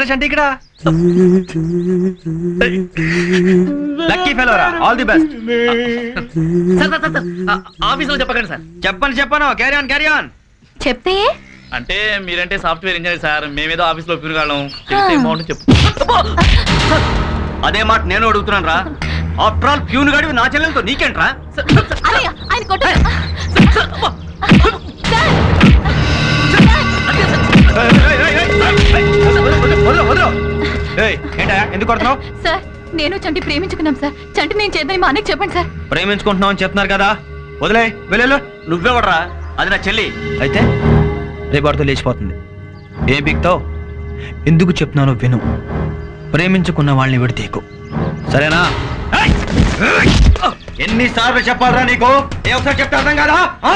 చంటి ఇక్కడ లక్కీ ఫెలోరా all the best sir sir sir, sir ఆ- ఆఫీసులో చెప్పకండి సార్ చెప్పను చెప్పను క్యారీ ఆన్ క్యారీ ఆన్ చెప్తే అంటే మీరంటే సాఫ్ట్వేర్ ఇంజనీర్ సార్ మేమేదో ఆఫీస్ లో పిరుగాళ్ళం చెప్తే అమౌంట్ చెప్పు అదే మాట నేను అడుగుతున్నాను రా ఆఫ్టర్ ఆల్ ప్యూన్ గాడివి నా చెల్లెలతో నీకేంట్రా అన్నయ్య, ఆయన కొట్టు సార్ ఏంటా ఎందుకు కొడుతున్నావు సార్ నేను చంటి ప్రేమించుకున్నాం సార్ చంటి నేను చేద్దాం మా అన్నకి చెప్పండి సార్ ప్రేమించుకుంటున్నావు అని చెప్తున్నారు కదా వదిలే వెళ్ళు నువ్వెవడరా అది నా చెల్లి అయితే రేపటితో లేచిపోతుంది ఏ బిక్తావు ఎందుకు చెప్తున్నానో విను ప్రేమించుకున్న వాళ్ళని విడితీకు సరేనా ఎన్నిసార్లు చెప్పాలరా నీకు ఏ ఒకసారి చెప్తే అర్థం కాదా ఆ?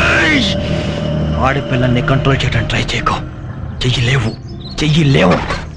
ఆడపిల్లల్ని కంట్రోల్ చేయడం ట్రై చేయకు చెయ్యి లేవు చెయ్యి లేవు